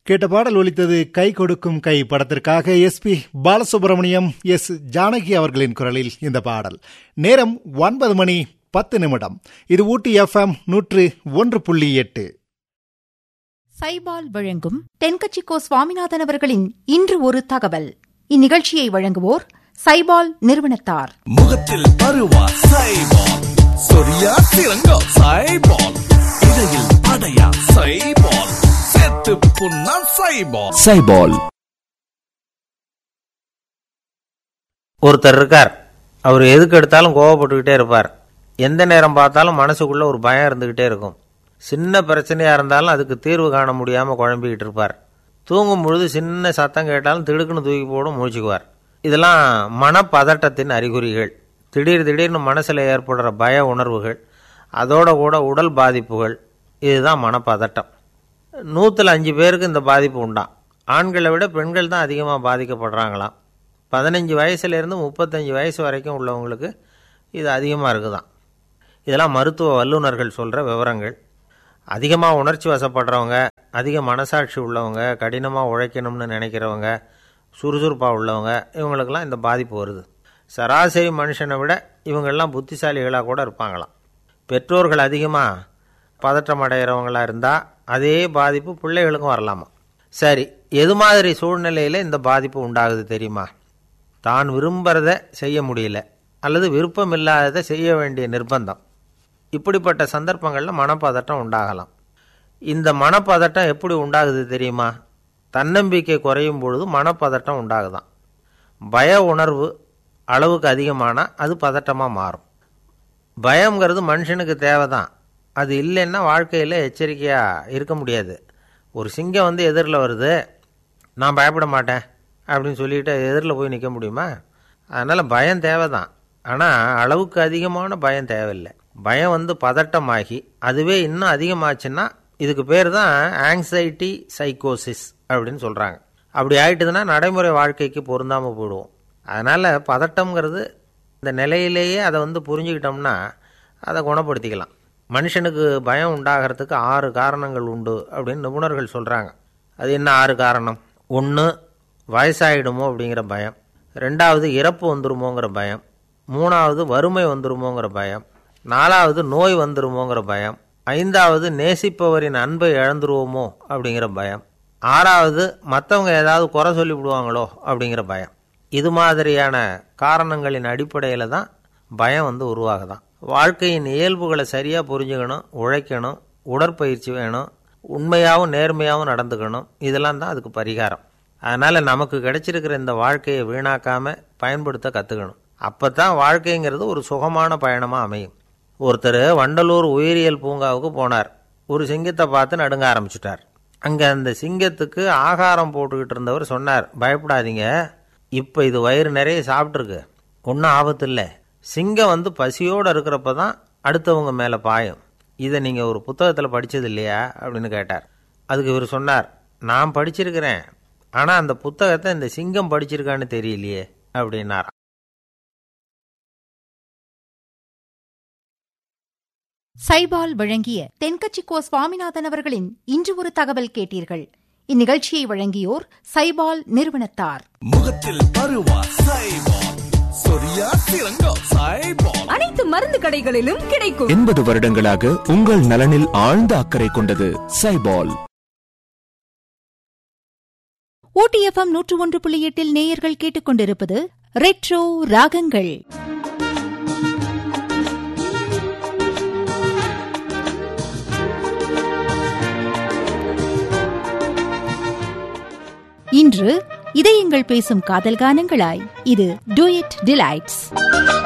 கேட்ட பாடல் ஒலித்தது கை கொடுக்கும் கை படத்திற்காக S P Balasubrahmanyam S Janaki அவர்களின் குரலில் இந்த பாடல் நேரம் ஒன்பது மணி பத்து நிமிடம் இது ஊட்டி எஃப்எம் நூற்று ஒன்று புள்ளி எட்டு சைபால் வழங்கும் தென்கட்சிக்கோ சுவாமிநாதன் அவர்களின் இன்று ஒரு தகவல் இந்நிகழ்ச்சியை வழங்குவோர் சைபால் நிறுவனத்தார் முகத்தில் பருவா சைபால் சொரியா திரங்கா சைபால் இடையில் அடையா சைபால் செத்து புண்ணா சைபால் சைபால் ஒருத்தர் இருக்கார் அவர் எதுக்கு எடுத்தாலும் கோவப்பட்டுக்கிட்டே இருப்பார் எந்த நேரம் பார்த்தாலும் மனசுக்குள்ள ஒரு பயம் இருந்துக்கிட்டே இருக்கும் சின்ன பிரச்சனையாக இருந்தாலும் அதுக்கு தீர்வு காண முடியாமல் குழம்பிக்கிட்டு இருப்பார் தூங்கும் பொழுது சின்ன சத்தம் கேட்டாலும் திடுக்குன்னு தூக்கி போடும் முழிச்சுக்குவார் இதெல்லாம் மனப்பதட்டத்தின் அறிகுறிகள் திடீர் திடீர்னு மனசில் ஏற்படுற பய உணர்வுகள் அதோட கூட உடல் பாதிப்புகள் இதுதான் மனப்பதட்டம் நூற்றில் அஞ்சு பேருக்கு இந்த பாதிப்பு உண்டாம் ஆண்களை விட பெண்கள் தான் அதிகமாக பாதிக்கப்படுறாங்களாம் பதினஞ்சு வயசுலேருந்து முப்பத்தஞ்சு வயசு வரைக்கும் உள்ளவங்களுக்கு இது அதிகமாக இருக்குதாம் இதெல்லாம் மருத்துவ வல்லுநர்கள் சொல்கிற விவரங்கள் அதிகமாக உணர்ச்சி வசப்படுறவங்க அதிக மனசாட்சி உள்ளவங்க கடினமாக உழைக்கணும்னு நினைக்கிறவங்க சுறுசுறுப்பாக உள்ளவங்க இவங்களுக்கெல்லாம் இந்த பாதிப்பு வருது சராசரி மனுஷனை விட இவங்கெல்லாம் புத்திசாலிகளாக கூட இருப்பாங்களாம் பெற்றோர்கள் அதிகமாக பதற்றம் அடைகிறவங்களா இருந்தால் அதே பாதிப்பு பிள்ளைகளுக்கும் வரலாமா சரி எது மாதிரி சூழ்நிலையில் இந்த பாதிப்பு உண்டாகுது தெரியுமா தான் விரும்புகிறத செய்ய முடியல அல்லது விருப்பம் இல்லாததை செய்ய வேண்டிய நிர்பந்தம் இப்படிப்பட்ட சந்தர்ப்பங்களில் மனப்பதட்டம் உண்டாகலாம் இந்த மனப்பதட்டம் எப்படி உண்டாகுது தெரியுமா தன்னம்பிக்கை குறையும் பொழுது மனப்பதட்டம் உண்டாகுதான் பய உணர்வு அளவுக்கு அதிகமானால் அது பதட்டமாக மாறும் பயம்ங்கிறது மனுஷனுக்கு தேவை தான் அது இல்லைன்னா வாழ்க்கையில் எச்சரிக்கையாக இருக்க முடியாது ஒரு சிங்கம் வந்து எதிரில் வருது நான் பயப்பட மாட்டேன் அப்படின்னு சொல்லிட்டு எதிரில் போய் நிற்க முடியுமா அதனால் பயம் தேவை தான் ஆனால் அளவுக்கு அதிகமான பயம் தேவையில்லை பயம் வந்து பதட்டமாகி அதுவே இன்னும் அதிகமாச்சுன்னா இதுக்கு பேர் தான் ஆங்ஸைட்டி சைக்கோசிஸ் அப்படின்னு சொல்கிறாங்க அப்படி ஆயிட்டுதுன்னா நடைமுறை வாழ்க்கைக்கு பொருந்தாமல் போயிடுவோம் அதனால் பதட்டம்ங்கிறது இந்த நிலையிலேயே அதை வந்து புரிஞ்சுக்கிட்டோம்னா அதை குணப்படுத்திக்கலாம் மனுஷனுக்கு பயம் உண்டாகிறதுக்கு ஆறு காரணங்கள் உண்டு அப்படின்னு நிபுணர்கள் சொல்கிறாங்க அது என்ன ஆறு காரணம் ஒன்று வயசாயிடுமோ அப்படிங்கிற பயம் ரெண்டாவது இறப்பு வந்துருமோங்கிற பயம் மூணாவது வறுமை வந்துருமோங்கிற பயம் நாலாவது நோய் வந்துருமோங்கிற பயம் ஐந்தாவது நேசிப்பவரின் அன்பை இழந்துருவோமோ அப்படிங்கிற பயம் ஆறாவது மற்றவங்க ஏதாவது குறை சொல்லி விடுவாங்களோ அப்படிங்கிற பயம் இது மாதிரியான காரணங்களின் அடிப்படையில் தான் பயம் வந்து உருவாகுதான் வாழ்க்கையின் இயல்புகளை சரியாக புரிஞ்சுக்கணும் உழைக்கணும் உடற்பயிற்சி வேணும் உண்மையாகவும் நேர்மையாகவும் நடந்துக்கணும் இதெல்லாம் தான் அதுக்கு பரிகாரம் அதனால் நமக்கு கிடைச்சிருக்கிற இந்த வாழ்க்கையை வீணாக்காமல் பயன்படுத்த கற்றுக்கணும் அப்போ தான் வாழ்க்கைங்கிறது ஒரு சுகமான பயணமாக அமையும் ஒருத்தர் வண்டலூர் உயிரியல் பூங்காவுக்கு போனார் ஒரு சிங்கத்தை பார்த்து நடுங்க ஆரம்பிச்சிட்டார் அங்கே அந்த சிங்கத்துக்கு ஆகாரம் போட்டுக்கிட்டு இருந்தவர் சொன்னார் பயப்படாதீங்க இப்போ இது வயிறு நிறைய சாப்பிட்ருக்கு ஒன்றும் ஆபத்து இல்லை சிங்கம் வந்து பசியோடு இருக்கிறப்ப தான் அடுத்தவங்க மேலே பாயும் இதை நீங்கள் ஒரு புத்தகத்தில் படித்தது இல்லையா அப்படின்னு கேட்டார் அதுக்கு இவர் சொன்னார் நான் படிச்சிருக்கிறேன் ஆனால் அந்த புத்தகத்தை இந்த சிங்கம் படிச்சிருக்கான்னு தெரியலையே அப்படின்னார் சைபால் வழங்கிய தென்கட்சிக்கோ சுவாமிநாதன் அவர்களின் இன்று ஒரு தகவல் கேட்டீர்கள் இந்நிகழ்ச்சியை வழங்கியோர் சைபால் நிறுவனத்தார் முகத்தில் பருவா சைபால் சொரியா திரங்கா சைபால் அனைத்து மருந்து கடைகளிலும் கிடைக்கும் எண்பது வருடங்களாக உங்கள் நலனில் ஆழ்ந்த அக்கறை கொண்டது சைபால் ஓடிஎஃப்எம் நூற்று ஒன்று புள்ளி எட்டில் நேயர்கள் கேட்டுக்கொண்டிருப்பது ரெட்ரோ ராகங்கள் இன்று இதயங்கள் பேசும் காதல் கானங்களாய் இது டூயட் டிலைட்ஸ்